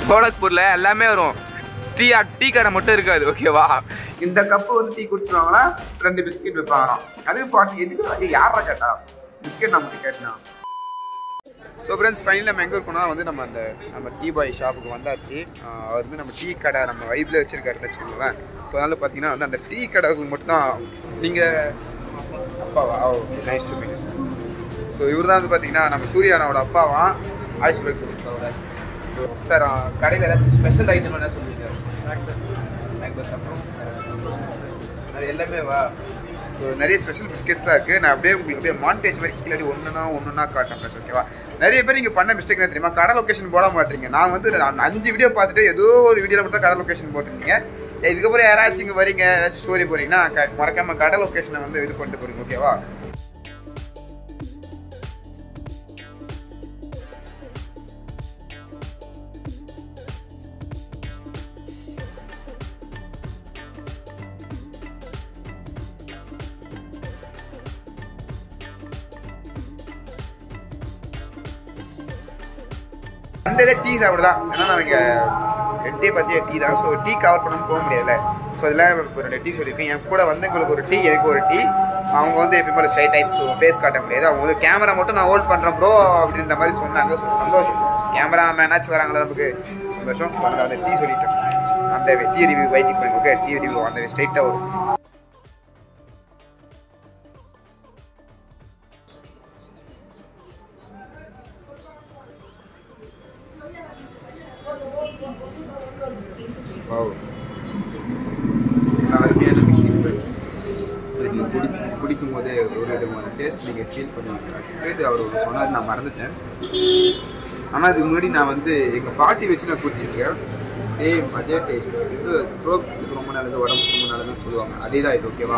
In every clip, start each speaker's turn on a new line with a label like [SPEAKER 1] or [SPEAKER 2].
[SPEAKER 1] கோலக்பூரில் எல்லாமே வரும் tea tea கடை மட்டும் இருக்காது ஓகேவா இந்த கப்பு வந்து டீ குடிச்சிருவாங்கன்னா ரெண்டு பிஸ்கெட் வைப்பாங்களாம் அது ஃபார்ட்டி எதுக்கு அது யாரா கேட்டா பிஸ்கெட் நமக்கு கேட்டா ஸோ ஃப்ரெண்ட்ஸ் ஃபைனல் நம்ம எங்கே இருக்கோம்னா வந்து நம்ம அந்த நம்ம டீ பாய் ஷாப்புக்கு வந்தாச்சு ஆஹ் அவர் வந்து நம்ம டீ கடை நம்ம வைப்பில் வச்சிருக்காருன்னு வச்சுக்கோங்களேன் ஸோ அதனால் பார்த்தீங்கன்னா வந்து அந்த டீ கடைக்கு மட்டும்தான் நீங்கள் அப்பாவா oh nice to meet so இவர் தான் வந்து பார்த்தீங்கன்னா நம்ம சூர்யானோட அப்பாவா ஆயுஷ் பிரக் சொல்லியிருக்காங்க ஸோ சார் கடையில் ஏதாச்சும் ஸ்பெஷல் ஐட்டம் என்ன சொல்லுவீங்க மேக்பஸ் அப்புறம் அது எல்லாமே வா ஸோ நிறைய ஸ்பெஷல் பிஸ்கெட்ஸாக இருக்குது நான் அப்படியே உங்களுக்கு அப்படியே மாண்டேஜ் மாதிரி கீழே ஒன்றுனா ஒன்றுனா காட்டேன் ஃப்ரெண்ட்ஸ் ஓகேவா நிறைய பேர் நீங்கள் பண்ண மிஸ்டேக் என்ன தெரியுமா கடை லொக்கேஷன் போட மாட்டீங்க நான் வந்து நான் அஞ்சு வீடியோ பார்த்துட்டு ஏதோ ஒரு வீடியோவில் மட்டும் தான் கடை லொக்கேஷன் போட்டிருக்கீங்க இதுக்கப்புறம் யாராச்சும் இங்கே வரீங்க ஏதாச்சும் ஸ்டோரி போகிறீங்கன்னா க- மறக்காம கடை லொக்கேஷனை வந்து இது பண்ணிட்டு போறீங்க ஓகேவா அந்த இதே டீ சாப்பிடுதான் ஏன்னா நமக்கு எட்டே பற்றிய டீ தான் ஸோ டீ கவர் பண்ணாமல் போக முடியாதுல்ல ஸோ இதெல்லாம் ஒரு ரெண்டு டீ சொல்லியிருக்கேன் என் கூட வந்து உங்களுக்கு ஒரு டீ எனக்கு ஒரு டீ அவங்க வந்து எப்பயும் போல ஸ்ட்ரைட் டைப் ஸோ ஃபேஸ் காட்ட முடியாது அவங்க வந்து கேமரா மட்டும் நான் ஹோல்ட் பண்ணுறேன் ப்ரோ அப்படின்ற மாதிரி சொன்னாங்க ஸோ சந்தோஷம் கேமரா மேனாச்சும் வராங்களா நமக்கு சந்தோஷம் ஸோ அதனால் அந்த டீ சொல்லிட்டேன் அந்த டீ ரிவ்யூ வெயிட்டிங் பண்ணி ஓகே டீ ரிவ்யூ அந்த ஸ்ட்ரைட்டாக வரும் வாவ் அருமையான மிக்சிங் ப்ரைஸ் நீங்கள் குடி குடிக்கும் போதே ஒரு விதமான டேஸ்ட் நீங்கள் ஃபீல் பண்ணுவீங்க அடுத்தது அவர் ஒரு சொன்னார் நான் மறந்துட்டேன் ஆனால் அதுக்கு முன்னாடி நான் வந்து எங்கள் பாட்டி வச்சு நான் குடிச்சிருக்கேன் சேம் அதே டேஸ்ட் இது த்ரோட்டுக்கு ரொம்ப நல்லது உடம்புக்கு ரொம்ப நல்லதுன்னு சொல்லுவாங்க அதே தான் இது ஓகேவா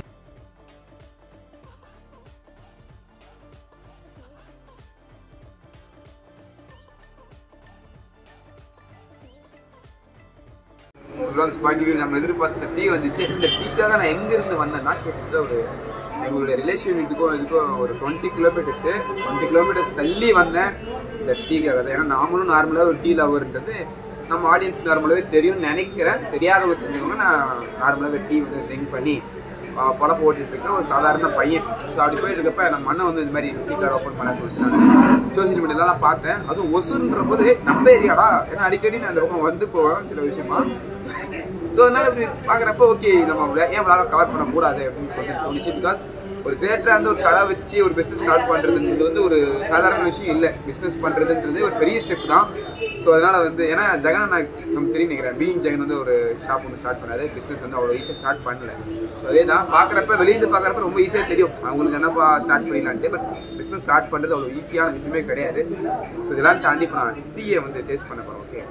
[SPEAKER 1] பாட்டி நம்ம எதிர்பார்த்த டீ வந்துச்சு இந்த டீக்காக நான் எங்கேருந்து வந்தேன்னா கிட்டத்தட்ட ஒரு எங்களுடைய ரிலேஷன் வீட்டுக்கும் இதுக்கும் ஒரு டுவெண்ட்டி கிலோமீட்டர்ஸு டுவெண்ட்டி கிலோமீட்டர்ஸ் தள்ளி வந்தேன் இந்த டீக்காக தான் ஏன்னா நாமளும் நார்மலாக ஒரு டீ லவர்ன்றது நம்ம ஆடியன்ஸ்க்கு நார்மலாகவே தெரியும்னு நினைக்கிறேன் தெரியாதவங்க தெரிஞ்சவங்க நான் நார்மலாகவே டீ வந்து ட்ரிங்க் பண்ணி ஆஹ், பொழப்பு ஓட்டிட்டு இருக்கேன் ஒரு சாதாரண பையன் ஸோ அப்படி போயிட்டு இருக்கப்ப நம்ம அண்ணன் வந்து இந்த மாதிரி டீ கார்டு ஓப்பன் பண்ண சொல்லிட்டு சோசியல் மீடியாலாம் பார்த்தேன் அதுவும் ஒசூர்ன்ற போது நம்ம ஏரியாடா ஏன்னா அடிக்கடி நான் அந்த பக்கம் வந்து போவேன் சில விஷயமா ஸோ அதனால இப்படி பார்க்குறப்ப ஓகே நம்ம vlog- ஏன் vlog கவர் பண்ணக்கூடாது அப்படின்னு சொல்லி தோணுச்சு பிகாஸ் ஒரு கிரியேட்டராக வந்து ஒரு கடை வச்சு ஒரு பிஸ்னஸ் ஸ்டார்ட் பண்ணுறதுன்றது வந்து ஒரு சாதாரண விஷயம் இல்லை பிஸ்னஸ் பண்ணுறதுன்றது ஒரு பெரிய ஸ்டெப் தான் ஸோ அதனால வந்து ஏன்னா ஜெகன் நான் நமக்கு தெரியும் நினைக்கிறேன் பீயிங் ஜெகன் வந்து ஒரு ஷாப் ஒன்று ஸ்டார்ட் பண்ணாரு பிஸ்னஸ் வந்து அவ்வளோ ஈஸியாக ஸ்டார்ட் பண்ணல ஸோ அதே தான் பார்க்குறப்ப வெளியிருந்து பார்க்குறப்ப ரொம்ப ஈஸியாக தெரியும் அவங்களுக்கு என்னப்பா ஸ்டார்ட் பண்ணிடலான்ட்டு பட் பிஸ்னஸ் ஸ்டார்ட் பண்ணுறது அவ்வளோ ஈஸியான விஷயமே கிடையாது ஸோ இதெல்லாம் தாண்டி இப்போ நான் டீயை வந்து டேஸ்ட் பண்ண போகிறேன் okay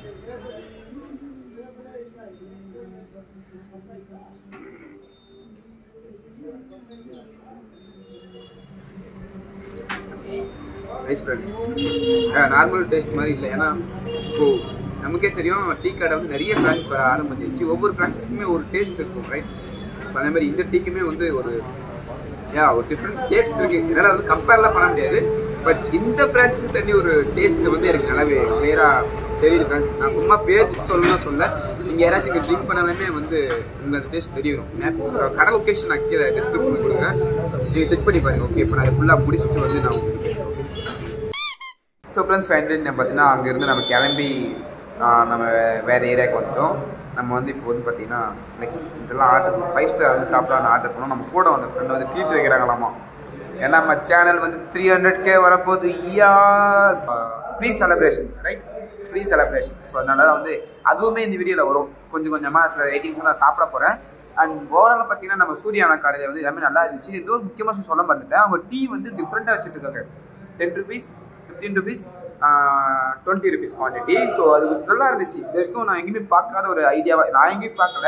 [SPEAKER 1] nice friends normal taste மாதிரி இல்லை ஏன்னா இப்போ நமக்கே தெரியும் டீ கடை வந்து நிறைய ஃப்ரான்ச்சைஸ் வர ஆரம்பிச்சிச்சு ஒவ்வொரு ஃப்ரான்ச்சைஸ்க்குமே ஒரு டேஸ்ட் இருக்கும் ரைட் ஸோ அதே மாதிரி இந்த டீக்குமே வந்து ஒரு யா ஒரு டிஃப்ரெண்ட் டேஸ்ட் இருக்கு என்னால் வந்து கம்பேர்லாம் பண்ண முடியாது பட் இந்த ஃப்ரான்ச்சைஸ் தண்ணி ஒரு டேஸ்ட் வந்து எனக்கு நல்லாவே கிளியராக தெரியுது ஃப்ரெண்ட்ஸ் நான் சும்மா பேச்சு சொல்லணும்னு சொல்ல நீங்கள் யாராச்சும் இங்கே ட்ரிங்க் பண்ணாலுமே வந்து உங்களுக்கு அந்த டேஸ்ட் தெரியும் நான் கடை லொக்கேஷன் நான் கீழே டிஸ்கிரிப்ஷன் கொடுக்குறேன் நீங்கள் செக் பண்ணி பாருங்க ஓகே இப்போ நான் ஃபுல்லாக முடிச்சுட்டு வந்து நான் உங்களுக்கு பேசுகிறேன் ஸோ ஃப்ரெண்ட்ஸ் ஃபைனலி நம்ம பார்த்தீங்கன்னா அங்கேருந்து நம்ம கிளம்பி ஆஹ், நம்ம வேறு ஏரியாவுக்கு வந்துட்டோம் நம்ம வந்து இப்போ வந்து பார்த்தீங்கன்னா லைக் இதெல்லாம் ஆர்டர் ஃபைவ் ஸ்டார் வந்து சாப்பிடலாம்னு ஆர்டர் பண்ணோம் நம்ம கூட வந்த ஃப்ரெண்ட் வந்து ட்ரீட் வைக்கிறாங்களாமா ஏன்னா நம்ம சேனல் வந்து த்ரீ ஹண்ட்ரட் கே வரப்போகுது ஐயா pre celebration right pre celebration so அதனால தான் வந்து அதுவுமே இந்த வீடியோவில் வரும் கொஞ்சம் கொஞ்சமாக சில ரேட்டிங்ஸ் நான் சாப்பிட போகிறேன் அண்ட் ஓவரால் பார்த்தீங்கன்னா நம்ம சூர்யானா கடையில் வந்து எல்லாமே நல்லா இருந்துச்சு இது ஒரு முக்கியமாக விஷயம் சொல்ல மறந்துட்டேன் அவங்க டீ வந்து டிஃப்ரெண்ட்டாக வச்சுட்டு இருக்காங்க ten rupees fifteen rupees twenty rupees quantity so அது நல்லா இருந்துச்சு இது வரைக்கும் நான் எங்கேயுமே பார்க்காத ஒரு ஐடியாவாக நான் எங்கேயும் பார்க்கல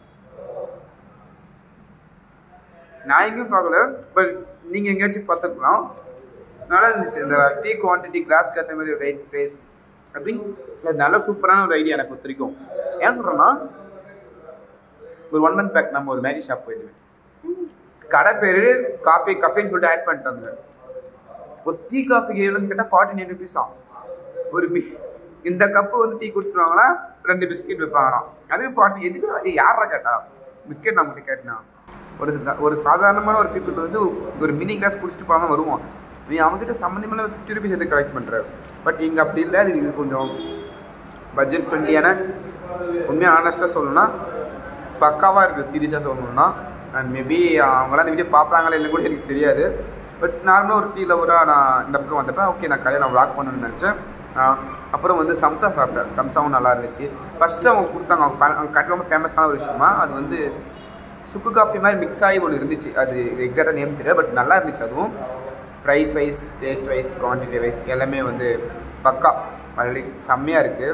[SPEAKER 1] நான் எங்கேயும் பார்க்கல பட் நீங்கள் எங்கேயாச்சும் பார்த்துருக்கலாம் நல்லா இருந்துச்சு இந்த டீ குவான்டிட்டி கிளாஸ்க்கு ஏற்ற மாதிரி ரேட் ப்ரைஸ் அப்படின்னு இல்லை நல்ல சூப்பரான ஒரு ஐடியா எனக்கு பொறுத்த வரைக்கும் ஏன் சொல்கிறேன்னா ஒரு ஒன் மந்த் பேக் நம்ம ஒரு மேரி ஷாப் போயிருந்தோம் கடை பேர் காஃபி கஃபின்னு சொல்லிட்டு ஆட் பண்ணிட்டாங்க ஒரு டீ காஃபிக்கு எவ்வளோன்னு கேட்டால் ஃபார்ட்டி நைன் ருபீஸ் ஆகும் ஒரு மீ இந்த கப்பு வந்து டீ குடிச்சிருவாங்களா ரெண்டு பிஸ்கெட் வைப்பாங்களாம் அது ஃபார்ட்டி எதுக்கு ஏய், யாரா கேட்டா பிஸ்கெட் நான் மட்டும் கேட்டேனா ஒரு ஒரு சாதாரணமான ஒரு பீப்புள் வந்து ஒரு- ஒரு மினி கிளாஸ் குடிச்சிட்டு போனால் தான் வருவோம் நீ அவங்ககிட்ட சம்மந்தமான ஃபிஃப்டி ருபீஸ் எதுக்கு கலெக்ட் பண்ணுற பட் இங்கே அப்படி இல்லை இது இது கொஞ்சம் பட்ஜெட் ஃப்ரெண்ட்லியான உண்மையாக ஆனஸ்ட்டாக சொல்லணும்னா பக்காவாக இருக்குது சீரியஸாக சொல்லணும்னா அண்ட் மேபி அவங்களாம் இந்த வீடியோ பார்ப்பாங்களா இல்லை கூட எனக்கு தெரியாது பட் நார்மலாக ஒரு டீ லவராக நான் இந்த பக்கம் வந்தப்போ ஓகே நான் கடையை நான் vlog பண்ணணும்னு நினச்சேன் ஆஹ் அப்புறம் வந்து சம்சா சாப்பிட்டேன் சம்சாவும் நல்லா இருந்துச்சு ஃபஸ்ட்டு அவங்க கொடுத்தாங்க அவங்க fa- அவங்க கடை ரொம்ப ஃபேமஸான ஒரு விஷயமா அது வந்து சுக்கு காஃபி மாதிரி மிக்ஸ் ஆகி ஒன்று இருந்துச்சு அது எக்ஸாக்டாக நேம் தெரியல பட் நல்லா இருந்துச்சு அதுவும் price wise taste wise quantity wise எல்லாமே வந்து பக்கா மறுபடியும் செம்மையாக இருக்குது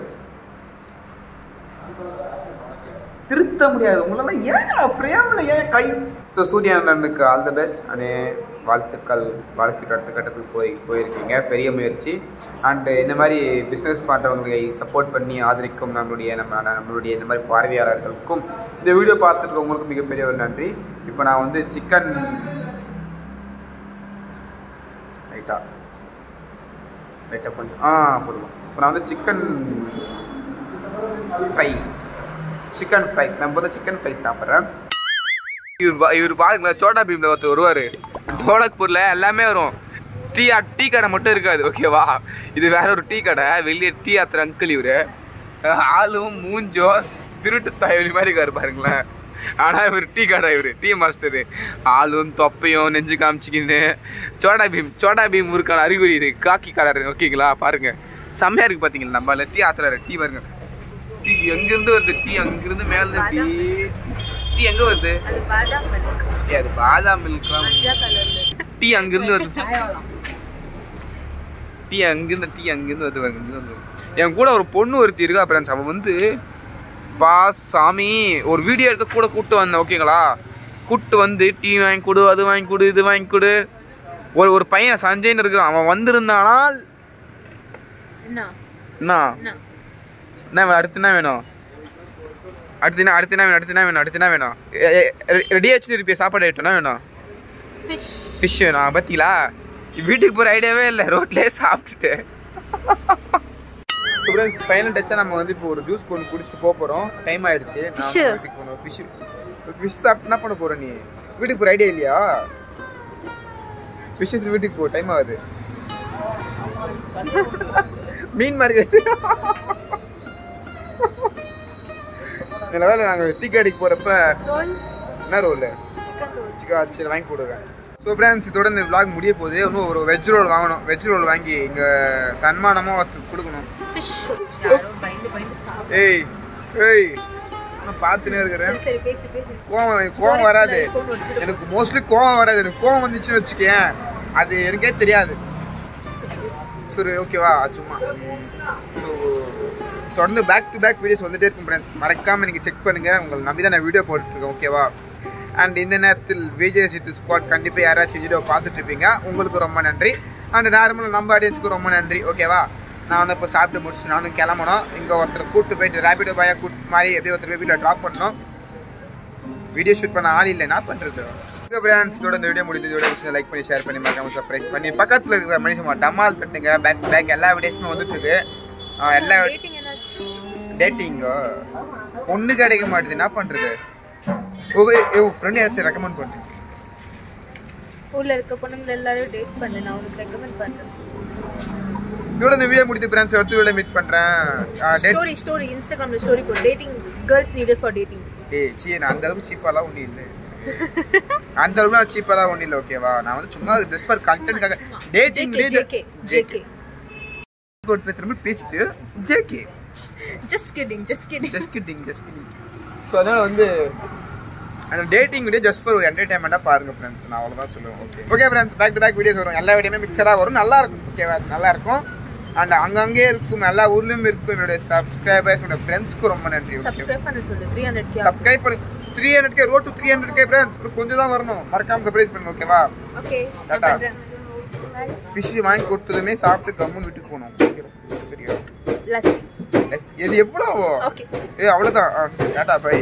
[SPEAKER 1] திருத்த முடியாது உங்களெல்லாம் ஏன் பிரேமில் ஏன் கை ஸோ சூரியனனுக்கு ஆல் த பெஸ்ட் அனே வாழ்த்துக்கள் வாழ்க்கை அடுத்த கட்டத்துக்கு போய் போயிருக்கீங்க பெரிய முயற்சி அண்டு இந்த மாதிரி பிஸ்னஸ் பண்ணுறவங்களை சப்போர்ட் பண்ணி ஆதரிக்கும் நம்மளுடைய நம்ம நம்மளுடைய இந்த மாதிரி பார்வையாளர்களுக்கும் இந்த வீடியோ பார்த்துட்டு உங்களுக்கு மிகப்பெரிய ஒரு நன்றி இப்போ நான் வந்து சிக்கன் ரைட்டா ரைட்டாக கொஞ்சம் ஆ போடுவோம் இப்போ நான் வந்து சிக்கன் ஃப்ரை சிக்கன் ஃப்ரைஸ் நம்ம வந்து சிக்கன் ஃப்ரைஸ் சாப்பிட்றேன் இவர் பா- இவர் பாருங்களேன் சோட்டா பீம்ல ஒருத்தர் வருவார் கோலக்பூரில் எல்லாமே வரும் டீ டீ கடை மட்டும் இருக்காது ஓகேவா இது வேற ஒரு டீ கடை வெளியே டீ ஆத்துற அங்கிள் இவரு ஆளும் மூஞ்சோ திருட்டு தயவலி மாதிரி இருக்காரு பாருங்களேன் ஆனால் இவர் டீ கடை இவர் டீ மாஸ்டரு ஆளும் தொப்பையும் நெஞ்சு காமிச்சிக்கின்னு சோடா பீம் சோடா பீம் ஊருக்கான அறிகுறி இது காக்கி கலர் ஓகேங்களா பாருங்க செம்மையா இருக்கு பாத்தீங்களா நம்ம டீ ஆத்துறாரு டீ பாருங்க டீ எங்கிருந்து வருது டீ அங்கிருந்து மேல இருந்து டீ டீ எங்க வருது
[SPEAKER 2] அது பாதாம் மில்க்
[SPEAKER 1] ஏய், அது பாதாம் மில்க்லாம்
[SPEAKER 2] மஞ்சா கலர்ல
[SPEAKER 1] டீ அங்கிருந்து வருது டீ அங்கிருந்து டீ அங்கிருந்து வருது பாருங்க, இங்கிருந்து வருது. என் கூட ஒரு பொண்ணு ஒருத்தி இருக்கா ஃப்ரெண்ட்ஸ் அவன் வந்து பா சாமி ஒரு வீடியோ எடுக்க கூட கூட்டு வந்தேன் ஓகேங்களா கூட்டு வந்து டீ வாங்கி கொடு அது வாங்கி கொடு இது வாங்கி கொடு ஒரு ஒரு பையன் சஞ்சய்னு இருக்கிறான் அவன் வந்திருந்தானால்
[SPEAKER 2] என்ன
[SPEAKER 1] என்ன
[SPEAKER 2] என்ன
[SPEAKER 1] என்ன வேணும் அடுத்து என்ன வேணும் அடுத்து என்ன அடுத்து என்ன வேணும் அடுத்து என்ன வேணும் அடுத்து என்ன வேணும் ரெடி ஆச்சுன்னு இருப்பிய சாப்பாடு ஐட்டம் என்ன வேணும்
[SPEAKER 2] ஃபிஷ்
[SPEAKER 1] ஃபிஷ் வேணும் பார்த்தீங்களா வீட்டுக்கு போகிற ஐடியாவே இல்லை ரோட்லேயே சாப்பிட்டுட்டு ஃப்ரெண்ட்ஸ் ஃபைனல் டச்சாக நம்ம வந்து இப்போ ஒரு ஜூஸ் கொண்டு குடிச்சிட்டு போக போகிறோம் டைம் ஆயிடுச்சு நான்
[SPEAKER 2] Fish.
[SPEAKER 1] வந்து வீட்டுக்கு போகணும் ஃபிஷ் ஃபிஷ் சாப்பிட்டு என்ன பண்ண போகிற நீ வீட்டுக்கு போகிற ஐடியா இல்லையா ஃபிஷ் வீட்டுக்கு போ டைம் ஆகுது மீன் மார்க்கெட் நல்ல வேலை நாங்கள் டீ கடைக்கு போகிறப்ப
[SPEAKER 2] ரோல்
[SPEAKER 1] என்ன ரோல்
[SPEAKER 2] சிக்கன் ரோல்
[SPEAKER 1] சிக்கா சரி வாங்கி கொடுங்க ஸோ ஃப்ரெண்ட்ஸ் இதோட இந்த vlog முடிய போகுது இன்னும் ஒரு வெஜ் ரோல் வாங்கணும் வெஜ் ரோல் வாங்கி இங்கே சன்மானமாக ஒருத்தருக்கு கொடுக்கணும்
[SPEAKER 2] ஃபிஷ் யாரோ பயந்து பயந்து சாப்பிடு
[SPEAKER 1] ஏய் ஏய் நான் பார்த்துனே இருக்கிறேன்
[SPEAKER 2] சரி பேசி பேசி
[SPEAKER 1] கோவம் கோவம் வராது
[SPEAKER 2] phone வச்சுட்டு
[SPEAKER 1] எனக்கு மோஸ்ட்லி கோவம் வராது எனக்கு கோவம் வந்துச்சுன்னு வச்சுக்கேன் அது எனக்கே தெரியாது சரி ஓகேவா அது சும்மா ஸோ தொடர்ந்து பேக் டு பேக் வீடியோஸ் வந்துட்டே இருக்கும் ஃப்ரெண்ட்ஸ் மறக்காமல் நீங்கள் செக் பண்ணுங்கள் உங்களை நம்பி தான் நான் வீடியோ போட்டுருக்கேன் ஓகேவா அண்ட் இந்த நேரத்தில் விஜய் சித்து ஸ்குவாட் கண்டிப்பாக யாராச்சும் வீடியோ பார்த்துட்டு இருப்பீங்க உங்களுக்கு ரொம்ப நன்றி அண்ட் நார்மலாக நம்ம ஆடியன்ஸ்க்கு ரொம்ப நன்றி ஓகேவா நான் வந்து இப்போ சாப்பிட்டு முடிச்சு நானும் கிளம்பணும் இங்கே ஒருத்தர் கூப்பிட்டு போயிட்டு ரேபிடோ பாயா கூட்டு மாதிரி எப்படியும் ஒருத்தர் வீட்டில் ட்ராப் பண்ணணும் வீடியோ ஷூட் பண்ண ஆள் இல்லை என்ன பண்ணுறது ஓகே ஃப்ரெண்ட்ஸ் இதோட இந்த வீடியோ முடிஞ்சது இதோட லைக் பண்ணி ஷேர் பண்ணி மறக்காம சர்ப்ரைஸ் பண்ணி பக்கத்தில் இருக்கிற மனுஷன் டமால் தட்டுங்க பேக் பேக் எல்லா வீடியோஸுமே வந்துட்டு இருக்கு ஆஹ் எல்லா
[SPEAKER 2] ரேட்டிங் என்னாச்சு
[SPEAKER 1] டேட்டிங்கோ ஒன்று கிடைக்க மாட்டேது என்ன பண்ணுறது ஓ ஃப்ரெண்ட் யாராச்சும் ரெக்கமெண்ட் பண்ணு
[SPEAKER 2] ஊர்ல இருக்க பொண்ணுங்களை எல்லாரும் டேட் பண்ணு நான் உனக்கு ரெக்கமெண்ட் பண்றேன்
[SPEAKER 1] இதோட இந்த வீடியோ முடித்து ஃப்ரெண்ட்ஸ் அடுத்த வீடியோ மீட் பண்ணுறேன் டேட்
[SPEAKER 2] ஸ்டோரி ஸ்டோரி இன்ஸ்டாகிராம்ல ஸ்டோரி போடு dating girls needed for dating
[SPEAKER 1] ஏய் சீ நான் அந்த அளவுக்கு சீப்பாலாம் ஒன்றும் இல்லை அந்த அளவுக்கு நான் சீப்பாலாம் ஒன்றும் இல்லை ஓகேவா நான் வந்து சும்மா ஜஸ்ட் ஃபார் கண்டென்ட்காக டேட்டிங்
[SPEAKER 2] ஜேகே ஜேகே
[SPEAKER 1] கோட் பேசுகிற பேசிட்டு JK
[SPEAKER 2] just kidding just kidding
[SPEAKER 1] just kidding just kidding so அதனால் வந்து அந்த டேட்டிங் வீடியோ ஜஸ்ட் ஃபார் ஒரு என்டர்டைன்மெண்ட்டாக பாருங்க ஃப்ரெண்ட்ஸ் நான் அவ்வளோதான் சொல்லுவேன் okay okay friends back to back videos வரும் எல்லா வீடியோமே மிக்சராக வரும் நல்லா இருக்கும் ஓகேவா நல்லா இருக்கும் அண்ட் அங்கங்கே இருக்கும் எல்லா ஊர்லேயும் இருக்கும் என்னுடைய சப்ஸ்கிரைபர்ஸ் என்னோட ஃப்ரெண்ட்ஸ்க்கு ரொம்ப நன்றி ஓகே
[SPEAKER 2] சப்ஸ்கிரைப் பண்ண சொல்லு 300 கே
[SPEAKER 1] சப்ஸ்கிரைப் பண்ணி three hundred K road to three hundred K friends கொஞ்சம் தான் வரணும் மறக்காம சர்ப்ரைஸ் பண்ணுங்க ஓகேவா
[SPEAKER 2] ஓகே
[SPEAKER 1] டாடா.
[SPEAKER 2] நான் பண்றேன் Bye.
[SPEAKER 1] ஃபிஷ் வாங்கி கொடுத்ததுமே சாப்பிட்டு கம்முன்னு வீட்டுக்கு போகணும் சரியா
[SPEAKER 2] லஸ்ஸி
[SPEAKER 1] எஸ், இது எவ்வளோ
[SPEAKER 2] ஓகே
[SPEAKER 1] ஏ அவ்வளோதான் டாட்டா பை